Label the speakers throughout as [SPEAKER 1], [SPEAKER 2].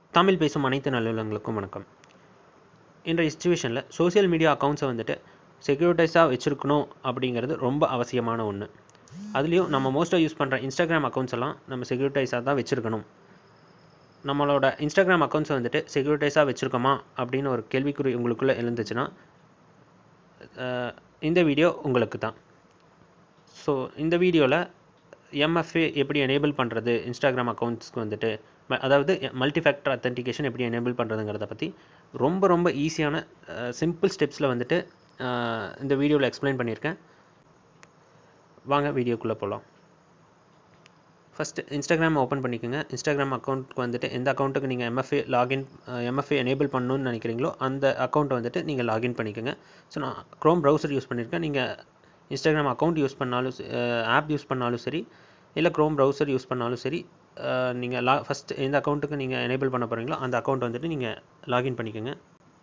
[SPEAKER 1] தமிழ் பேசும் அனைத்து நல்லுள்ளங்களுக்கும் வணக்கம் இன்றைய சுச்சுவேஷனில் சோஷியல் மீடியா அக்கௌண்ட்ஸை வந்துட்டு செக்யூரிட்டைஸாக வச்சுருக்கணும் அப்படிங்கிறது ரொம்ப அவசியமான ஒன்று அதுலேயும் நம்ம மோஸ்ட்டாக யூஸ் பண்ணுற இன்ஸ்டாகிராம் அக்கௌண்ட்ஸ் எல்லாம் நம்ம செக்யூரிட்டைஸாக தான் வச்சுருக்கணும் நம்மளோட இன்ஸ்டாகிராம் அக்கௌண்ட்ஸை வந்துட்டு செக்யூரிட்டைஸாக வச்சுருக்கோமா அப்படின்னு ஒரு கேள்விக்குறி உங்களுக்குள்ளே எழுந்துச்சுன்னா அஹ், இந்த வீடியோ உங்களுக்கு தான் ஸோ இந்த வீடியோவில் எம்எஃப்ஏ எப்படி எனேபிள் பண்ணுறது இன்ஸ்டாகிராம் அக்கௌண்ட்ஸ்க்கு வந்துட்டு ம- அதாவது மல்டி ஃபேக்டர் அத்தன்டிகேஷன் எப்படி எனேபிள் பண்ணுறதுங்கிறத பற்றி ரொம்ப ரொம்ப ஈஸியான சிம்பிள் ஸ்டெப்ஸில் வந்துட்டு அஹ், இந்த வீடியோவில் எக்ஸ்பிளைன் பண்ணியிருக்கேன் வாங்க வீடியோக்குள்ளே போகலாம் ஃபஸ்ட்டு இன்ஸ்டாகிராம் ஓப்பன் பண்ணிக்கோங்க இன்ஸ்டாகிராம் அக்கௌண்ட்க்கு வந்துட்டு எந்த அக்கௌண்ட்டுக்கு நீங்கள் எம்எஃப்ஏ லாகின் எம்எஃப்ஏ எனேபிள் பண்ணணும்னு நினைக்கிறீங்களோ அந்த அக்கௌண்ட்டை வந்துட்டு நீங்கள் லாகின் பண்ணிக்கோங்க ஸோ நான் க்ரோம் ப்ரௌசர் யூஸ் பண்ணியிருக்கேன் நீங்கள் இன்ஸ்டாகிராம் அக்கௌண்ட் யூஸ் பண்ணாலும் ஆப் யூஸ் பண்ணாலும் சரி இல்லை க்ரோம் ப்ரௌசர் யூஸ் பண்ணாலும் சரி நீங்கள் லா ஃபஸ்ட் எந்த அக்கௌண்ட்டுக்கு நீங்கள் எனேபிள் பண்ண போகிறீங்களோ அந்த அக்கௌண்ட் வந்துட்டு நீங்கள் லாகின் பண்ணிக்கோங்க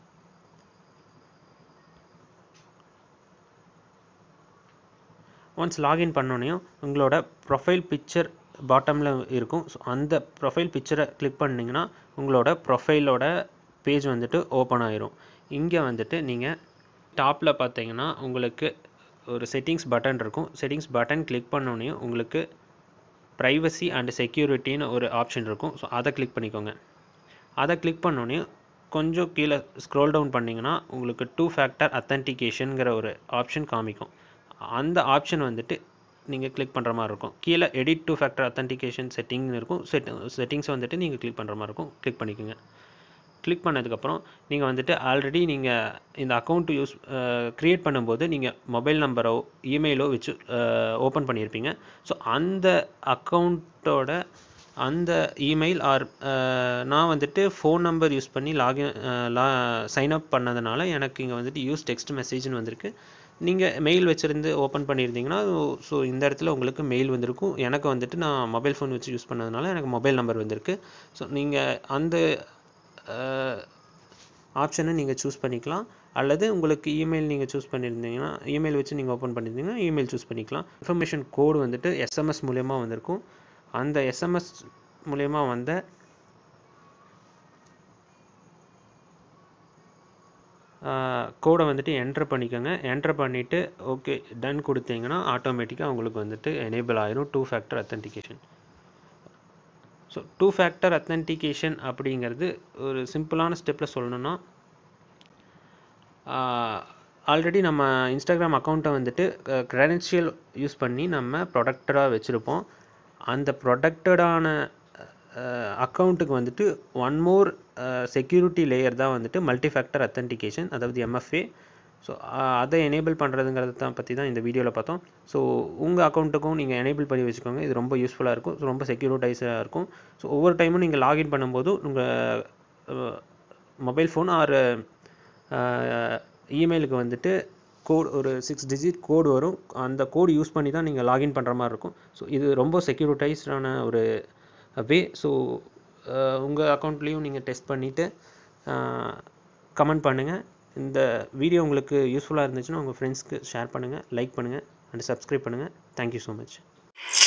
[SPEAKER 1] ஒன்ஸ் லாகின் பண்ணோன்னையும் உங்களோட ப்ரொஃபைல் பிக்சர் பாட்டமில் இருக்கும் ஸோ அந்த ப்ரொஃபைல் பிக்சரை கிளிக் பண்ணிங்கன்னா உங்களோட ப்ரொஃபைலோட பேஜ் வந்துட்டு ஓப்பன் ஆயிரும் இங்கே வந்துட்டு நீங்கள் டாப்பில் பார்த்தீங்கன்னா உங்களுக்கு ஒரு செட்டிங்ஸ் பட்டன் இருக்கும் செட்டிங்ஸ் பட்டன் கிளிக் பண்ணோன்னையும் உங்களுக்கு ப்ரைவசி அண்ட் செக்யூரிட்டின்னு ஒரு ஆப்ஷன் இருக்கும் ஸோ அதை கிளிக் பண்ணிக்கோங்க அதை கிளிக் பண்ணோன்னே கொஞ்சம் கீழே ஸ்க்ரோல் டவுன் பண்ணிங்கன்னா உங்களுக்கு டூ ஃபேக்டர் அத்தன்டிகேஷனுங்கிற ஒரு ஆப்ஷன் காமிக்கும் அந்த ஆப்ஷன் வந்துட்டு நீங்கள் கிளிக் பண்ணுற மாதிரி இருக்கும் கீழே எடிட் டூ ஃபேக்டர் அத்தன்டிகேஷன் செட்டிங்னு இருக்கும் செட் செட்டிங்ஸ் வந்துட்டு நீங்கள் கிளிக் பண்ணுற மாதிரி இருக்கும் கிளிக் பண்ணிக்கோங்க கிளிக் பண்ணதுக்கப்புறம் நீங்கள் வந்துட்டு ஆல்ரெடி நீங்கள் இந்த அக்கௌண்ட் யூஸ் க்ரியேட் பண்ணும்போது நீங்கள் மொபைல் நம்பரோ இமெயிலோ வச்சு ஓப்பன் பண்ணியிருப்பீங்க ஸோ அந்த அக்கௌண்ட்டோட அந்த இமெயில் ஆர் நான் வந்துட்டு ஃபோன் நம்பர் யூஸ் பண்ணி லாகின் லா சைன் அப் பண்ணதுனால எனக்கு இங்கே வந்துட்டு யூஸ் டெக்ஸ்ட் மெசேஜ்னு வந்திருக்கு நீங்கள் மெயில் வச்சுருந்து ஓப்பன் பண்ணியிருந்தீங்கன்னா ஸோ இந்த இடத்துல உங்களுக்கு மெயில் வந்திருக்கும் எனக்கு வந்துட்டு நான் மொபைல் ஃபோன் வச்சு யூஸ் பண்ணதுனால எனக்கு மொபைல் நம்பர் வந்திருக்கு ஸோ நீங்கள் அந்த ஆப்ஷனை நீங்கள் சூஸ் பண்ணிக்கலாம் அல்லது உங்களுக்கு இமெயில் நீங்கள் சூஸ் பண்ணியிருந்தீங்கன்னா இமெயில் வச்சு நீங்கள் ஓப்பன் பண்ணியிருந்தீங்கன்னா இமெயில் சூஸ் பண்ணிக்கலாம் இன்ஃபர்மேஷன் கோடு வந்துட்டு எஸ்எம்எஸ் மூலயமா வந்திருக்கும் அந்த எஸ்எம்எஸ் மூலயமா வந்த கோடை வந்துட்டு என்ட்ரு பண்ணிக்கோங்க என்ட்ரு பண்ணிவிட்டு ஓகே டன் கொடுத்தீங்கன்னா ஆட்டோமேட்டிக்காக உங்களுக்கு வந்துட்டு எனேபிள் ஆயிரும் two factor authentication so two factor authentication அப்படிங்கிறது ஒரு சிம்பிளான ஸ்டெப்பில் சொல்லணும்னா ஆல்ரெடி நம்ம இன்ஸ்டாகிராம் அக்கௌண்ட்டை வந்துட்டு க்ரெடென்ஷியல் யூஸ் பண்ணி நம்ம ப்ரொடக்டடாக வச்சுருப்போம் அந்த ப்ரொடக்டடான அக்கௌண்ட்டுக்கு வந்துட்டு ஒன் மோர் செக்யூரிட்டி லேயர் தான் வந்துட்டு மல்டி ஃபேக்டர் அத்தன்டிகேஷன் அதாவது எம்எஃப்ஏ ஸோ அதை எனேபிள் பண்ணுறதுங்கிறத தான் பற்றி தான் இந்த வீடியோவில் பார்த்தோம் ஸோ உங்கள் அக்கௌண்ட்டுக்கும் நீங்கள் எனேபிள் பண்ணி வச்சுக்கோங்க இது ரொம்ப யூஸ்ஃபுல்லாக இருக்கும் ஸோ ரொம்ப செக்யூரிட்டைஸாக இருக்கும் ஸோ ஒவ்வொரு டைமும் நீங்கள் லாகின் பண்ணும்போது உங்கள் மொபைல் ஃபோன் ஆர் இமெயிலுக்கு வந்துட்டு கோட் ஒரு சிக்ஸ் டிஜிட் கோடு வரும் அந்த கோடு யூஸ் பண்ணி தான் நீங்கள் லாகின் பண்ணுற மாதிரி இருக்கும் ஸோ இது ரொம்ப செக்யூரிட்டைஸ்டான ஒரு வே ஸோ உங்கள் அக்கௌண்ட்லேயும் நீங்கள் டெஸ்ட் பண்ணிவிட்டு கமெண்ட் பண்ணுங்கள் இந்த வீடியோ உங்களுக்கு யூஸ்ஃபுல்லாக இருந்துச்சுன்னா உங்கள் ஃப்ரெண்ட்ஸ்க்கு ஷேர் பண்ணுங்கள் லைக் பண்ணுங்கள் அண்ட் சப்ஸ்கிரைப் பண்ணுங்கள் தேங்க்யூ ஸோ மச்